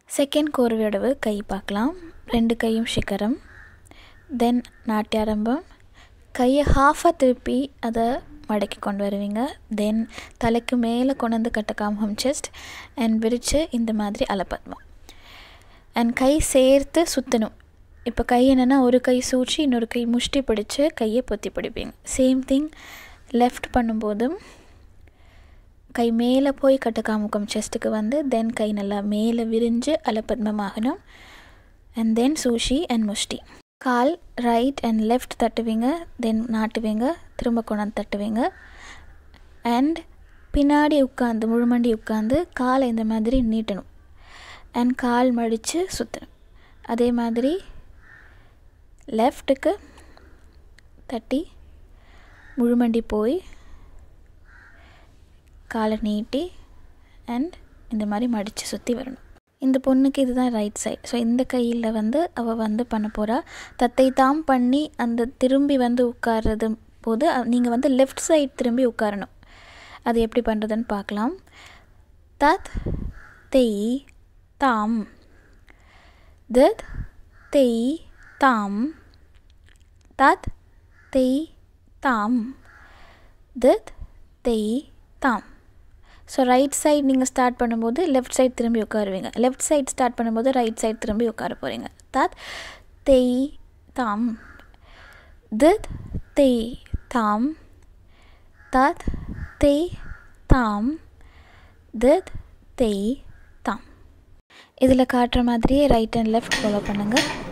second கோர்வையோடவு கை பார்க்கலாம் ரெண்டு கையும் சிகரம் தென் நாட்டியாரம்பம் கையை ஹாஃபாக திருப்பி அதை மடக்கி கொண்டு வருவீங்க தென் தலைக்கு மேலே கொண்டு வந்து கட்டக்காமம் செஸ்ட் அண்ட் விரித்து இந்த மாதிரி அலப்பத்மா அண்ட் கை சேர்த்து சுற்றணும் இப்போ கை என்னென்னா ஒரு கை சூழ்ச்சி இன்னொரு கை முஷ்டி பிடிச்சு கையை பொத்தி பிடிப்பீங்க சேம் திங் லெஃப்ட் பண்ணும்போதும் கை மேலே போய் கட்டக்காமுக்கம் செஸ்ட்டுக்கு வந்து தென் கை நல்லா மேலே விரிஞ்சு அலப்பத்மமாகணும் அண்ட் தென் சூஷி அண்ட் முஷ்டி கால் ரைட் அண்ட் லெஃப்ட் தட்டுவீங்க தென் நாட்டுவீங்க திரும்ப கொண்டாந்து தட்டுவீங்க அண்ட் பின்னாடி உட்காந்து முழுமண்டி உட்காந்து காலை இந்த மாதிரி நீட்டணும் அண்ட் கால் மடித்து சுற்றணும் அதே மாதிரி லெஃப்ட்டுக்கு தட்டி முழுமண்டி போய் காலை நீட்டி அண்ட் இந்த மாதிரி மடித்து சுற்றி வரணும் இந்த பொண்ணுக்கு இதுதான் ரைட் சைட் ஸோ இந்த கையில் வந்து அவள் வந்து பண்ண போகிறா தத்தை தாம் பண்ணி அந்த திரும்பி வந்து உட்கார்றது போது நீங்கள் வந்து லெஃப்ட் சைட் திரும்பி உட்காரணும் அது எப்படி பண்ணுறதுன்னு பார்க்கலாம் தத் தெய் தாம் தத் தெய் தாம் தத் தெய் தாம் தத் தெய் தாம் ஸோ ரைட் சைட் நீங்கள் ஸ்டார்ட் பண்ணும்போது லெஃப்ட் சைட் திரும்பி உட்காருவீங்க லெஃப்ட் சைட் ஸ்டார்ட் பண்ணும்போது ரைட் சைட் திரும்பி உட்கார போகிறீங்க தத் தெய் தாம் தித் தெய் தாம் தத் தெய் தாம் தித் தெய் தாம் இதில் காட்டுற மாதிரியே ரைட் அண்ட் லெஃப்ட் ஃபாலோ பண்ணுங்கள்